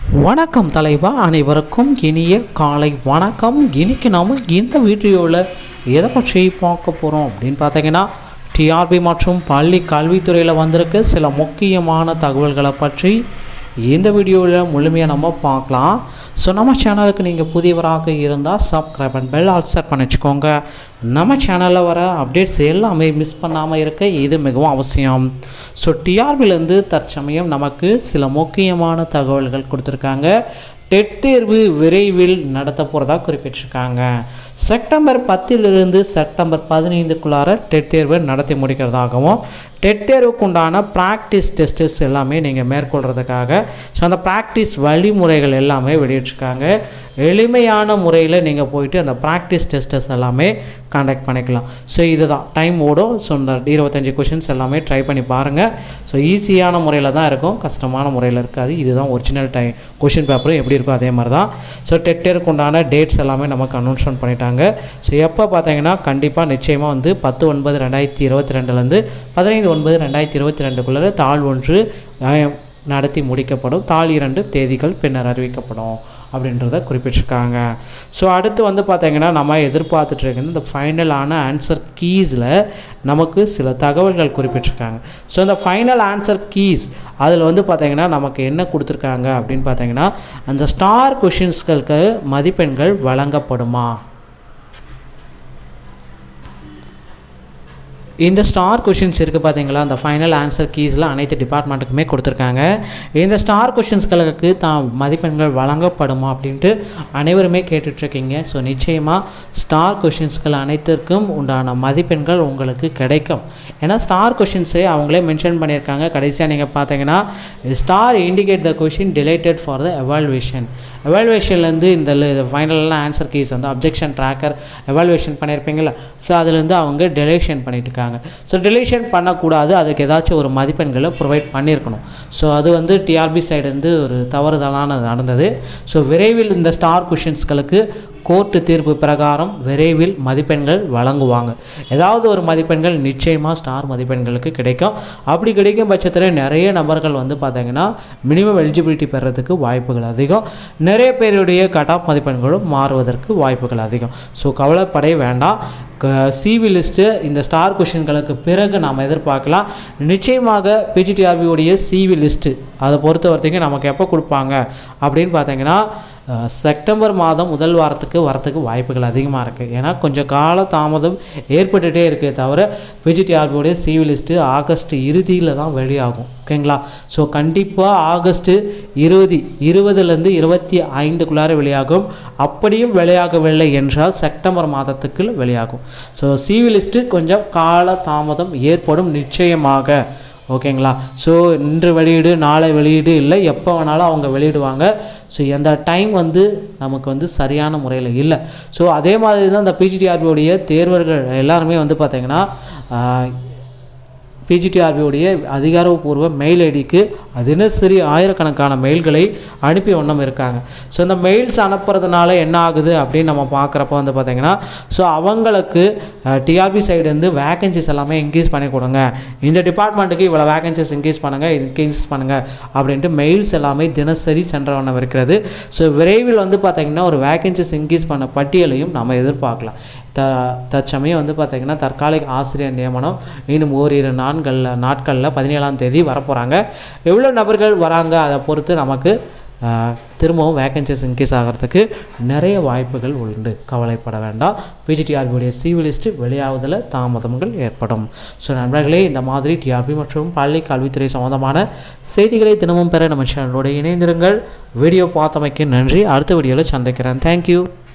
வணக்கம் தலைவா அனைவருக்கும் இனிய காலை வணக்கம் இன்னைக்கு நாம் இந்த வீடியோவில் எதை பற்றி பார்க்க போகிறோம் அப்படின்னு பார்த்தீங்கன்னா டிஆர்பி மற்றும் பள்ளி கல்வித்துறையில் வந்திருக்க சில முக்கியமான தகவல்களை பற்றி இந்த வீடியோவில் முழுமையாக நம்ம பார்க்கலாம் ஸோ நம்ம சேனலுக்கு நீங்கள் புதியவராக இருந்தால் subscribe and bell all set பண்ணி வச்சுக்கோங்க நம்ம சேனலில் வர அப்டேட்ஸ் எல்லாமே மிஸ் பண்ணாமல் இருக்க இது மிகவும் அவசியம் ஸோ டிஆர்பிலேருந்து தற்சமயம் நமக்கு சில முக்கியமான தகவல்கள் கொடுத்துருக்காங்க டெட் தேர்வு விரைவில் நடத்த போகிறதா குறிப்பிட்டிருக்காங்க செப்டம்பர் பத்திலிருந்து செப்டம்பர் பதினைந்துக்குள்ளார டெட் தேர்வு நடத்தி முடிக்கிறதாகவும் டெட் தேர்வுக்கு உண்டான ப்ராக்டிஸ் டெஸ்டஸ் எல்லாமே நீங்கள் மேற்கொள்கிறதுக்காக ஸோ அந்த ப்ராக்டிஸ் வழிமுறைகள் எல்லாமே வெளியிட்டிருக்காங்க எளிமையான முறையில் நீங்கள் போயிட்டு அந்த ப்ராக்டிஸ் டெஸ்டஸ் எல்லாமே கண்டக்ட் பண்ணிக்கலாம் ஸோ இதுதான் டைம் ஓடும் ஸோ இந்த இருபத்தஞ்சி கொஷின்ஸ் எல்லாமே ட்ரை பண்ணி பாருங்கள் ஸோ ஈஸியான முறையில் தான் இருக்கும் கஷ்டமான முறையில் இருக்காது இதுதான் ஒரிஜினல் டைம் கொஷின் பேப்பரும் எப்படி இருக்கோ அதே மாதிரி தான் ஸோ டெட்டருக்கு உண்டான டேட்ஸ் எல்லாமே நமக்கு அனௌன்ஸ்மெண்ட் பண்ணிட்டாங்க ஸோ எப்போ பார்த்தீங்கன்னா கண்டிப்பாக நிச்சயமாக வந்து பத்து ஒன்பது ரெண்டாயிரத்தி இருபத்தி ரெண்டுலேருந்து பதினைந்து ஒன்பது ரெண்டாயிரத்தி இருபத்தி ரெண்டுக்குள்ளே தாழ் ஒன்று அஹ், நடத்தி முடிக்கப்படும் தாழ் இரண்டு தேதிகள் பின்னர் அறிவிக்கப்படும் அப்படின்றத குறிப்பிட்டிருக்காங்க ஸோ அடுத்து வந்து பார்த்தீங்கன்னா நம்ம எதிர்பார்த்துட்டு இருக்கிற இந்த ஃபைனலான ஆன்சர் கீஸில் நமக்கு சில தகவல்கள் குறிப்பிட்டிருக்காங்க ஸோ இந்த ஃபைனல் ஆன்சர் கீஸ் அதில் வந்து பார்த்தீங்கன்னா நமக்கு என்ன கொடுத்துருக்காங்க அப்படின்னு பார்த்தீங்கன்னா அந்த ஸ்டார் கொஷின்ஸ்களுக்கு மதிப்பெண்கள் வழங்கப்படுமா இந்த ஸ்டார் கொஷின்ஸ் இருக்குது பார்த்தீங்களா அந்த ஃபைனல் ஆன்சர் கீஸில் அனைத்து டிபார்ட்மெண்ட்டுக்குமே கொடுத்துருக்காங்க இந்த ஸ்டார் கொஷின்ஸ்களுக்கு தான் மதிப்பெண்கள் வழங்கப்படுமா அப்படின்ட்டு அனைவருமே கேட்டுட்ருக்கீங்க ஸோ நிச்சயமாக ஸ்டார் கொஷின்ஸ்கள் அனைத்திற்கும் உண்டான மதிப்பெண்கள் உங்களுக்கு கிடைக்கும் ஏன்னா ஸ்டார் கொஷின்ஸே அவங்களே மென்ஷன் பண்ணியிருக்காங்க கடைசியாக நீங்கள் பார்த்தீங்கன்னா star indicate the question deleted for the evaluation எவால்வேஷன்லேருந்து இந்த ஃபைனலான ஆன்சர் கீஸ் வந்து அப்ஜெக்ஷன் ட்ராக்கர் எவால்வேஷன் பண்ணியிருப்பீங்களா ஸோ அதுலேருந்து அவங்க டெலேஷன் பண்ணிட்டு இருக்காங்க ஸோ டெலிஷன் பண்ணக்கூடாது அதுக்கு ஏதாச்சும் ஒரு மதிப்பெண்களை ப்ரொவைட் பண்ணியிருக்கணும் ஸோ அது வந்து டிஆர்பி சைடு ஒரு தவறுதலானது நடந்தது ஸோ விரைவில் இந்த ஸ்டார் கொஷின்ஸ்களுக்கு கோர்ட்டு தீர்ப்பு பிரகாரம் விரைவில் மதிப்பெண்கள் வழங்குவாங்க ஏதாவது ஒரு மதிப்பெண்கள் நிச்சயமாக ஸ்டார் மதிப்பெண்களுக்கு கிடைக்கும் அப்படி கிடைக்கும் பட்சத்தில் நிறைய நபர்கள் வந்து பார்த்தீங்கன்னா மினிமம் எலிஜிபிலிட்டி பெறதுக்கு வாய்ப்புகள் அதிகம் நிறைய பேருடைய கட் ஆஃப் மதிப்பெண்களும் மாறுவதற்கு வாய்ப்புகள் அதிகம் ஸோ கவலைப்படவே வேண்டாம் சிவி லிஸ்ட்டு இந்த ஸ்டார் கொஷின்களுக்கு பிறகு நாம் எதிர்பார்க்கலாம் நிச்சயமாக பிஜிடிஆர்பியோடைய சிவி லிஸ்ட்டு அதை பொறுத்த வரைக்கும் நமக்கு எப்போ கொடுப்பாங்க அப்படின்னு பார்த்தீங்கன்னா அஹ், செப்டம்பர் மாதம் முதல் வாரத்துக்கு வரத்துக்கு வாய்ப்புகள் அதிகமாக இருக்குது ஏன்னா கொஞ்சம் கால தாமதம் ஏற்பட்டுகிட்டே இருக்கே தவிர பிஜிடிஆர்பியோடைய சிவி லிஸ்ட்டு ஆகஸ்ட் இறுதியில் தான் வெளியாகும் ஓகேங்களா ஸோ கண்டிப்பாக ஆகஸ்ட்டு இருபது இருபதுலேருந்து இருபத்தி ஐந்துக்குள்ளார வெளியாகும் அப்படியும் வெளியாகவில்லை என்றால் செப்டம்பர் மாதத்துக்கு வெளியாகும் ஸோ சிவி லிஸ்ட்டு கொஞ்சம் கால தாமதம் ஏற்படும் நிச்சயமாக ஓகேங்களா ஸோ இன்று வெளியீடு நாளை வெளியீடு இல்லை எப்போ வேணாலும் அவங்க வெளியிடுவாங்க ஸோ எந்த டைம் வந்து நமக்கு வந்து சரியான முறையில் இல்லை ஸோ அதே மாதிரி தான் இந்த பிஜிடிஆர்பியோடைய தேர்வர்கள் எல்லாருமே வந்து பார்த்திங்கன்னா பிஜிடிஆர்பியுடைய அதிகாரப்பூர்வ மெயில் ஐடிக்கு தினசரி ஆயிரக்கணக்கான மெயில்களை அனுப்பி வண்ணம் இருக்காங்க ஸோ இந்த மெயில்ஸ் அனுப்புறதுனால என்ன ஆகுது அப்படின்னு நம்ம பார்க்குறப்ப வந்து பார்த்திங்கன்னா ஸோ அவங்களுக்கு டிஆர்பி சைடுலேருந்து வேகன்சிஸ் எல்லாமே இன்க்ரீஸ் பண்ணி கொடுங்க இந்த டிபார்ட்மெண்ட்டுக்கு இவ்வளோ வேகன்சிஸ் இன்க்ரீஸ் பண்ணுங்கள் இன்க்ரீஸ் பண்ணுங்கள் அப்படின்ட்டு மெயில்ஸ் எல்லாமே தினசரி சென்ற வண்ணம் இருக்கிறது ஸோ விரைவில் வந்து பார்த்திங்கன்னா ஒரு வேகன்சிஸ் இன்க்ரீஸ் பண்ண பட்டியலையும் நம்ம எதிர்பார்க்கலாம் த தற்சமயம் வந்து பார்த்திங்கன்னா தற்காலிக ஆசிரியர் நியமனம் இன்னும் ஓரிரு நாட்களில் நாட்களில் பதினேழாம் தேதி வரப்போகிறாங்க எவ்வளோ நபர்கள் வராங்க அதை பொறுத்து நமக்கு ஆஹ், திரும்பவும் வேகன்சிஸ் இன்க்ரீஸ் ஆகிறதுக்கு நிறைய வாய்ப்புகள் உண்டு கவலைப்பட வேண்டாம் பிஜிடிஆர்பியுடைய சிவி லிஸ்ட்டு வெளியாவதில் தாமதங்கள் ஏற்படும் ஸோ நண்பர்களே இந்த மாதிரி டிஆர்பி மற்றும் பள்ளி கல்வித்துறை சம்மந்தமான செய்திகளை தினமும் பெற நம்ம சேனலோடு இணைந்திருங்கள் வீடியோ பார்த்தமைக்கு நன்றி அடுத்த வீடியோவில் சந்திக்கிறேன் தேங்க்யூ